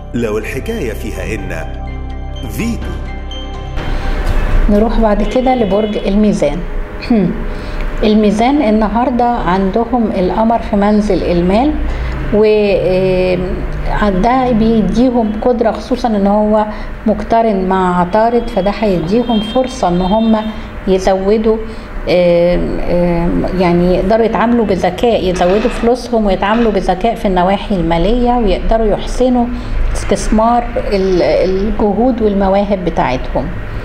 لو الحكاية فيها إن فيتو نروح بعد كده لبرج الميزان الميزان النهاردة عندهم القمر في منزل المال و ده بيديهم قدرة خصوصا ان هو مقترن مع عطارد فده هيديهم فرصة ان هم يزودوا يعني يقدروا يتعاملوا بذكاء يزودوا فلوسهم ويتعاملوا بذكاء في النواحي المالية ويقدروا يحسنوا استثمار الجهود والمواهب بتاعتهم